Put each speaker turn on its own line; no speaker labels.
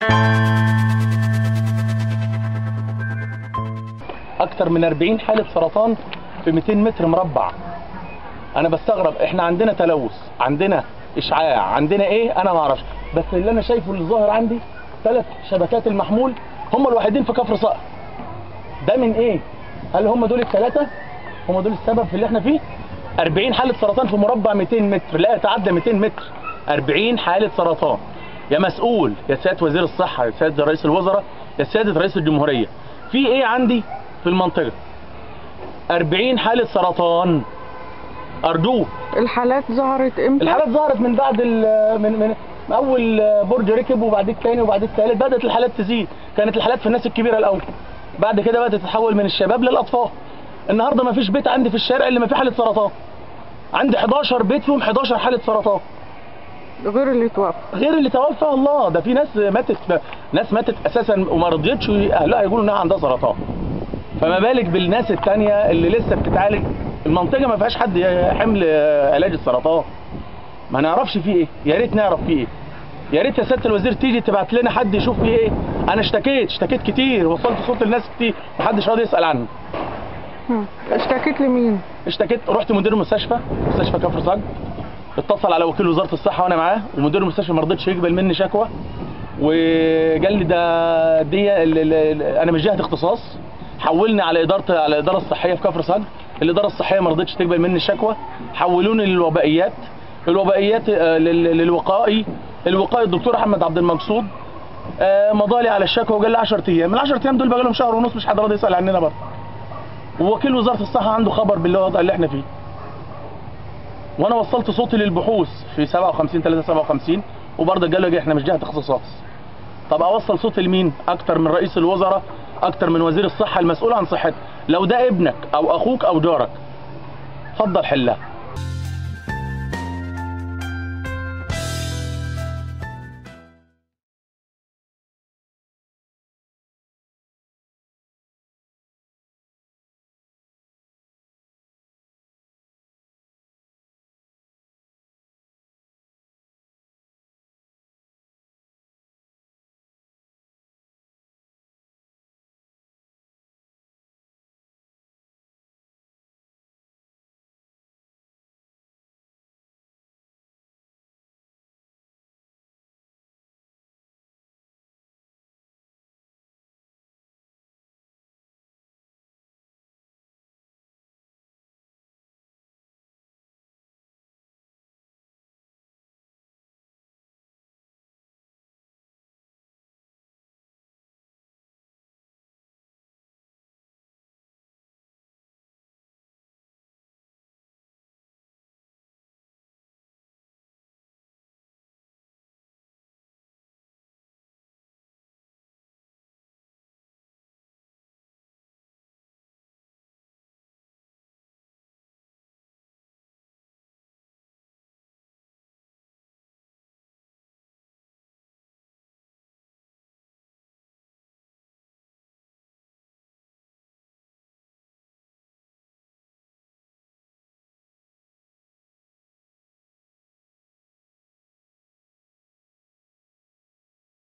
اكتر من 40 حاله سرطان في 200 متر مربع انا بستغرب احنا عندنا تلوث عندنا اشعاع عندنا ايه انا ما اعرفش بس اللي انا شايفه اللي ظاهر عندي ثلاث شبكات المحمول هم الوحيدين في كفر صقر ده من ايه هل هم دول الثلاثه هم دول السبب في اللي احنا فيه 40 حاله سرطان في مربع 200 متر لا يتعدى 200 متر 40 حاله سرطان يا مسؤول يا سياده وزير الصحه يا سياده رئيس الوزراء يا سياده رئيس الجمهوريه في ايه عندي في المنطقه 40 حاله سرطان ارجوه
الحالات ظهرت امتى؟
الحالات ظهرت من بعد ال- من من من اول برج ركب وبعد الثاني وبعد الثالث بدات الحالات تزيد كانت الحالات في الناس الكبيره الاول بعد كده بدات تتحول من الشباب للاطفال النهارده ما فيش بيت عندي في الشارع اللي ما فيه حاله سرطان عندي 11 بيت فيهم 11 حاله سرطان
غير اللي توفى
غير اللي توفى الله ده في ناس ماتت ناس ماتت اساسا وما رضيتش اهلها يقولوا انها عندها سرطان فما بالك بالناس التانية اللي لسه بتتعالج المنطقه ما فيهاش حد حمل علاج السرطان ما نعرفش فيه ايه يا ريت نعرف فيه ايه يا ريت يا سياده الوزير تيجي تبعت لنا حد يشوف فيه ايه انا اشتكيت اشتكيت كتير وصلت صوت الناس كتير محدش راضي يسال عنه
هم. اشتكيت لمين؟
اشتكيت رحت مدير المستشفى مستشفى كفر صقر اتصل على وكيل وزاره الصحه وانا معاه ومدير المستشفى ما رضيتش يقبل مني شكوى وقال لي ده دي ال- ال- ال- انا مش جهه اختصاص حولني على اداره على الاداره الصحيه في كفر صقر الاداره الصحيه ما رضتش تقبل مني الشكوى حولوني للوبائيات الوبائيات آه، لل- للوقائي الوقائي الدكتور احمد عبد المقصود آه، مضى لي على الشكوى وقال لي 10 ايام من 10 ايام دول بقى لهم شهر ونص مش حد راضي يسال عننا برضه ووكيل وزاره الصحه عنده خبر بالوضع اللي احنا فيه وانا وصلت صوتي للبحوث في 57 3 57 وبرضه قالوا لي احنا مش جهه اختصاص طب اوصل صوتي لمين اكتر من رئيس الوزراء اكتر من وزير الصحه المسؤول عن صحتك لو ده ابنك او اخوك او جارك اتفضل حلها